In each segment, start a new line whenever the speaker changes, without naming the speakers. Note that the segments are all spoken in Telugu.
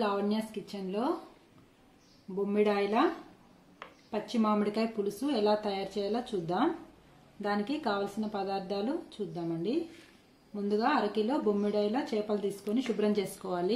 లావణ్యాస్ కిచెన్లో బొమ్మిడాయిల పచ్చి మామిడికాయ పులుసు ఎలా తయారు చేయాలో చూద్దాం దానికి కావలసిన పదార్థాలు చూద్దామండి ముందుగా అరకిలో బొమ్మిడాయిల చేపలు తీసుకొని శుభ్రం చేసుకోవాలి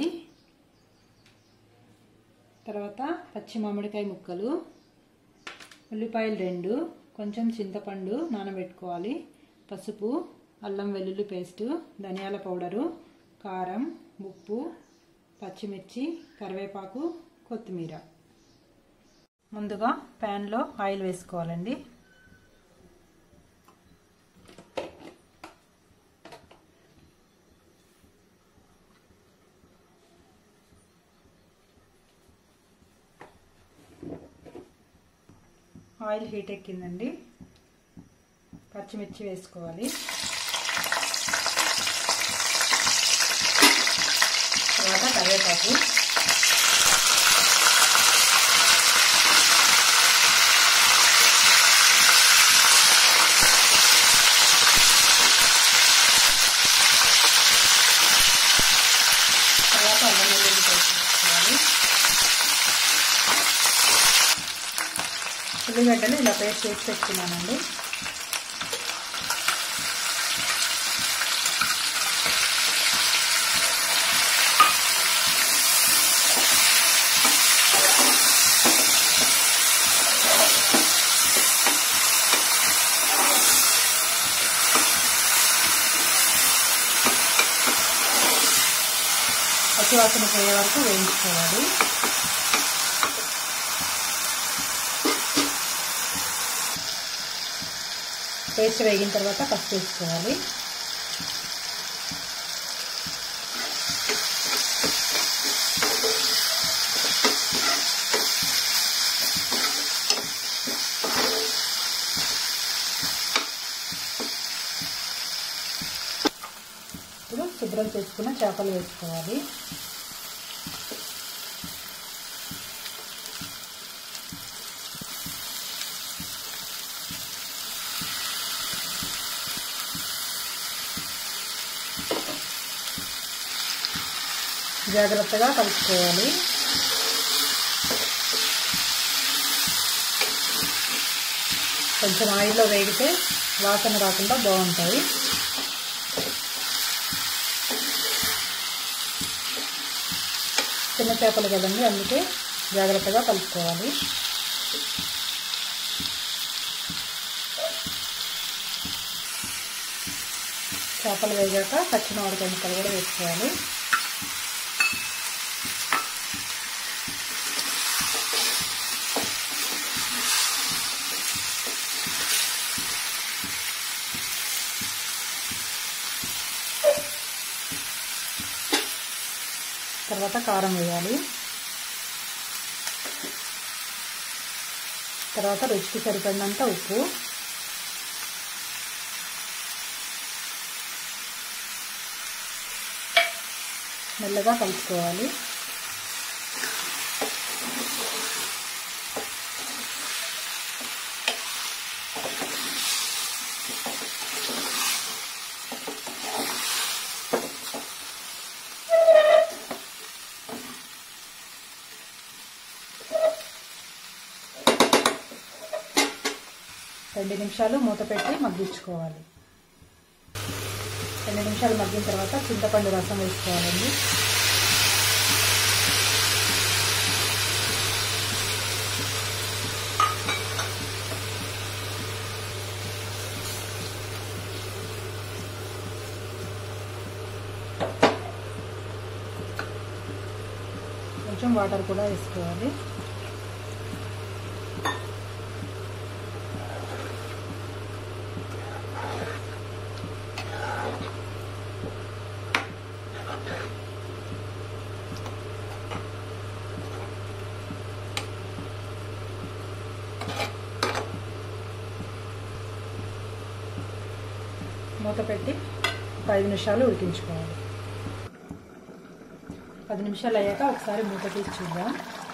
తర్వాత పచ్చి మామిడికాయ ముక్కలు ఉల్లిపాయలు రెండు కొంచెం చింతపండు నానబెట్టుకోవాలి పసుపు అల్లం వెల్లుల్లి పేస్టు ధనియాల పౌడరు కారం ఉప్పు పచ్చిమిర్చి కరివేపాకు కొత్తిమీర ముందుగా ప్యాన్లో ఆయిల్ వేసుకోవాలండి ఆయిల్ హీట్ ఎక్కిందండి పచ్చిమిర్చి వేసుకోవాలి తర్వాత కరివేపాకు తర్వాత అల్లం వెల్లుల్లి వేసుకోవాలి ఉల్లిగడ్డలు ఇలా పేస్ట్ చేసి పెట్టుకున్నానండి పచ్చివాసన పోయే వరకు వేయించుకోవాలి పేస్ట్ వేగిన తర్వాత పసుపు వేసుకోవాలి ఇప్పుడు శుభ్రం చేసుకున్న చేపలు వేసుకోవాలి జాగ్రత్తగా కలుపుకోవాలి కొంచెం ఆయిల్లో వేగితే వాసన రాకుండా బాగుంటాయి చిన్న చేపలు కదండి అందుకే జాగ్రత్తగా కలుపుకోవాలి చేపలు వేగాక పచ్చి మామిడికాయ ముక్కలు కూడా వేసుకోవాలి తర్వాత కారం వేయాలి తర్వాత రుచికి సరిపడినంత ఉప్పు మెల్లగా కలుపుకోవాలి రెండు నిమిషాలు మూత పెట్టి మగ్గించుకోవాలి రెండు నిమిషాలు మగ్గిన తర్వాత చింతపండు రసం వేసుకోవాలండి కొంచెం వాటర్ కూడా వేసుకోవాలి మూత పెట్టి ఒక ఐదు నిమిషాలు ఉడికించుకోవాలి పది నిమిషాలు అయ్యాక ఒకసారి మూత తీసి చూద్దాం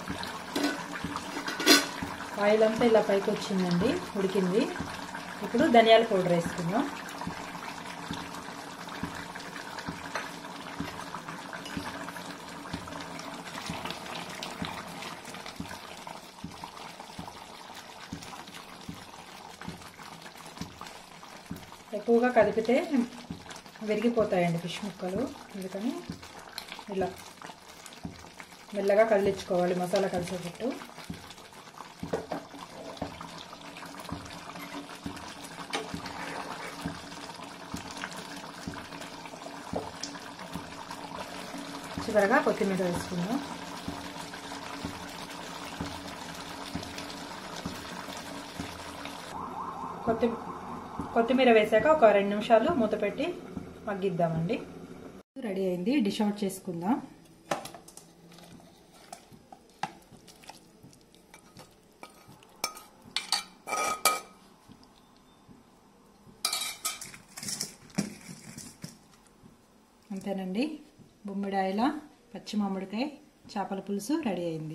ఆయిల్ అంతా ఇలా పైకి వచ్చిందండి ఉడికింది ఇప్పుడు ధనియాల పౌడర్ వేసుకుందాం ఎక్కువగా కదిపితే విరిగిపోతాయండి ఫిష్ ముక్కలు అందుకని ఇలా మెల్లగా కదిలించుకోవాలి మసాలా కలిసేటట్టు చివరగా కొత్తిమీర వేసుకుందాం కొత్తి కొత్తిమీర వేసాక ఒక రెండు నిమిషాలు మూత పెట్టి మగ్గిద్దామండి రెడీ అయింది డిష్ అవుట్ చేసుకుందాం అంతేనండి బొమ్మిడాయల పచ్చి మామిడికాయ చేపల పులుసు రెడీ అయింది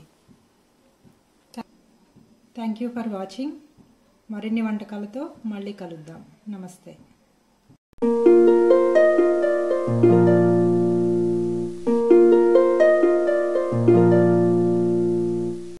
థ్యాంక్ యూ ఫర్ వాచింగ్ మరిన్ని వంటకాలతో మళ్ళీ కలుద్దాం నమస్తే